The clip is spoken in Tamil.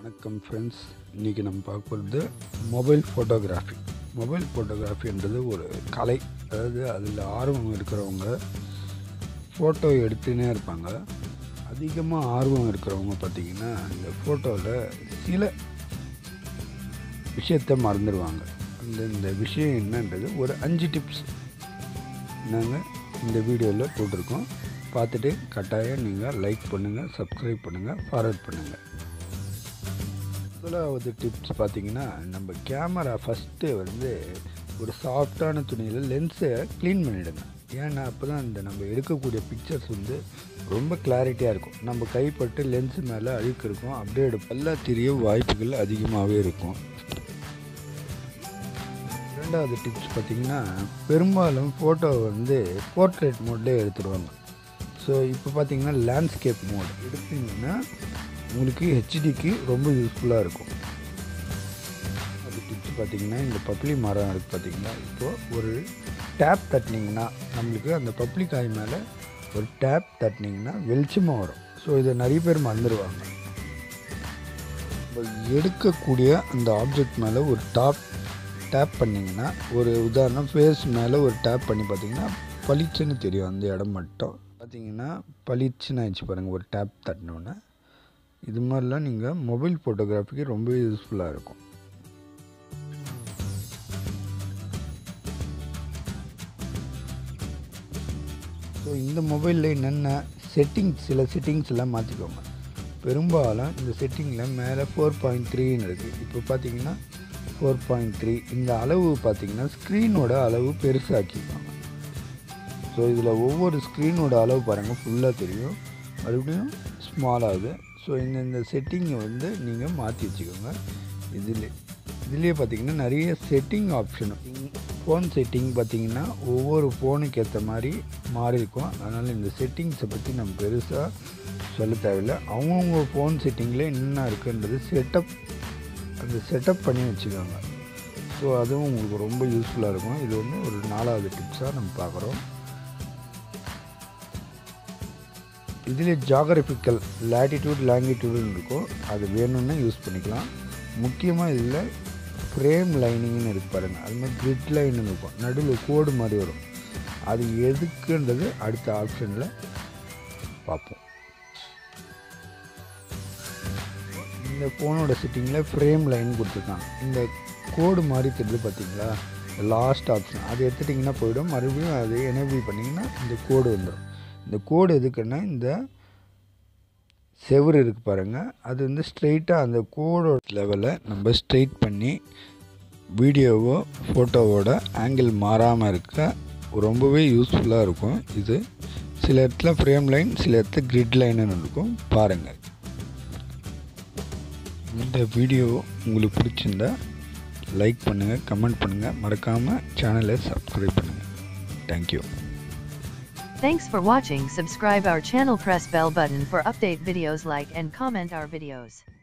வணக்கம் ஃப்ரெண்ட்ஸ் இன்றைக்கி நம்ம பார்க்க போகிறது மொபைல் ஃபோட்டோகிராஃபி மொபைல் ஃபோட்டோகிராஃபின்றது ஒரு கலை அதாவது அதில் ஆர்வம் இருக்கிறவங்க ஃபோட்டோ எடுத்துனே இருப்பாங்க அதிகமாக ஆர்வம் இருக்கிறவங்க பார்த்திங்கன்னா இந்த ஃபோட்டோவில் சில விஷயத்தை மறந்துடுவாங்க அந்த இந்த விஷயம் என்னன்றது ஒரு அஞ்சு டிப்ஸ் நாங்கள் இந்த வீடியோவில் போட்டிருக்கோம் பார்த்துட்டு கட்டாயம் நீங்கள் லைக் பண்ணுங்கள் சப்ஸ்கிரைப் பண்ணுங்கள் ஃபார்வர்ட் பண்ணுங்கள் முதலாவது டிப்ஸ் பார்த்தீங்கன்னா நம்ம கேமரா ஃபஸ்ட்டு வந்து ஒரு சாஃப்டான துணியில் லென்ஸை க்ளீன் பண்ணிவிடுங்க ஏன்னா அப்போ தான் இந்த நம்ம எடுக்கக்கூடிய பிக்சர்ஸ் வந்து ரொம்ப கிளாரிட்டியாக இருக்கும் நம்ம கைப்பட்டு லென்ஸ் மேலே அழுக்கு இருக்கும் அப்படியே எடுப்போம் எல்லா தெரிய வாய்ப்புகள் அதிகமாகவே இருக்கும் ரெண்டாவது டிப்ஸ் பார்த்திங்கன்னா பெரும்பாலும் ஃபோட்டோ வந்து போர்ட்ரேட் மோட்லேயே எடுத்துடுவாங்க ஸோ இப்போ பார்த்தீங்கன்னா லேண்ட்ஸ்கேப் மோட் எடுத்தீங்கன்னா உங்களுக்கு ஹெச்டிக்கு ரொம்ப யூஸ்ஃபுல்லாக இருக்கும் அது டிப்ஸ் பார்த்தீங்கன்னா இந்த பப்ளி மரம் இருக்குது பார்த்தீங்கன்னா இப்போது ஒரு டேப் தட்டினீங்கன்னா நம்மளுக்கு அந்த பப்ளி காய் மேலே ஒரு டேப் தட்டினீங்கன்னா வெளிச்சமாக வரும் ஸோ இதை நிறைய பேர் மறந்துடுவாங்க நம்ம எடுக்கக்கூடிய அந்த ஆப்ஜெக்ட் மேலே ஒரு டாப் டேப் பண்ணிங்கன்னா ஒரு உதாரணம் ஃபேஸ் மேலே ஒரு டேப் பண்ணி பார்த்தீங்கன்னா பளிச்சுன்னு தெரியும் அந்த இடம் மட்டும் பார்த்தீங்கன்னா பளிச்சுன்னு ஆயிடுச்சு பாருங்கள் ஒரு டேப் தட்டினோன்னே இது மாதிரிலாம் நீங்கள் மொபைல் ஃபோட்டோகிராஃபிக்கு ரொம்ப யூஸ்ஃபுல்லாக இருக்கும் ஸோ இந்த மொபைலில் என்னென்ன செட்டிங்ஸ் சில செட்டிங்ஸ் எல்லாம் மாற்றிக்கோங்க பெரும்பாலும் இந்த செட்டிங்கில் மேலே ஃபோர் பாயிண்ட் த்ரீன்னு இருக்குது இப்போ பார்த்தீங்கன்னா ஃபோர் பாயிண்ட் த்ரீ இந்த அளவு பார்த்தீங்கன்னா ஸ்க்ரீனோட அளவு பெருசாக்கிப்பாங்க ஸோ இதில் ஒவ்வொரு ஸ்க்ரீனோட அளவு பாருங்கள் ஃபுல்லாக தெரியும் மறுபடியும் ஸ்மால் ஆகுது ஸோ இந்த இந்த செட்டிங்கை வந்து நீங்கள் மாற்றி வச்சுக்கோங்க இதில் இதுலேயே பார்த்தீங்கன்னா நிறைய செட்டிங் ஆப்ஷன் ஃபோன் செட்டிங் பார்த்தீங்கன்னா ஒவ்வொரு ஃபோனுக்கு ஏற்ற மாதிரி மாறி இருக்கும் அதனால் இந்த செட்டிங்ஸை பற்றி நம்ம பெருசாக சொல்ல தேவையில்லை அவங்கவுங்க ஃபோன் செட்டிங்கில் என்ன இருக்குன்றது செட்டப் அந்த செட்டப் பண்ணி வச்சுக்கோங்க ஸோ அதுவும் உங்களுக்கு ரொம்ப யூஸ்ஃபுல்லாக இருக்கும் இது வந்து ஒரு நாலாவது டிப்ஸாக நம்ம பார்க்குறோம் இதில் ஜாகிரபிக்கல் லேட்டிடியூட் லாங்கிடியூடுன்னு இருக்கும் அது வேணும்னா யூஸ் பண்ணிக்கலாம் முக்கியமாக இதில் ஃப்ரேம் லைனிங்னு இருக்கு பாருங்கள் அது மாதிரி கிரிட் லைன் இருக்கும் நடுவில் கோடு மாதிரி வரும் அது எதுக்குன்றது அடுத்த ஆப்ஷனில் பார்ப்போம் இந்த ஃபோனோட செட்டிங்கில் ஃப்ரேம் லைன் கொடுத்துருக்காங்க இந்த கோடு மாதிரி தெரியுது பார்த்தீங்களா லாஸ்ட் ஆப்ஷன் அது எடுத்துட்டிங்கன்னா போயிடும் மறுபடியும் அது எனேபிள் பண்ணிங்கன்னா இந்த கோடு வந்துடும் இந்த கோடு எதுக்குன்னா இந்த செவரு இருக்குது பாருங்கள் அது வந்து ஸ்ட்ரெயிட்டாக அந்த கோடோட லெவலை நம்ம ஸ்ட்ரெயிட் பண்ணி வீடியோவோ ஃபோட்டோவோட ஆங்கிள் மாறாமல் இருக்க ரொம்பவே யூஸ்ஃபுல்லாக இருக்கும் இது சில இடத்துல ஃப்ரேம் லைன் சில இடத்துல கிரிட் லைன்னு இருக்கும் பாருங்கள் இந்த வீடியோ உங்களுக்கு பிடிச்சிருந்தா லைக் பண்ணுங்கள் கமெண்ட் பண்ணுங்கள் மறக்காமல் சேனலை சப்ஸ்கிரைப் பண்ணுங்கள் thank you Thanks for watching subscribe our channel press bell button for update videos like and comment our videos.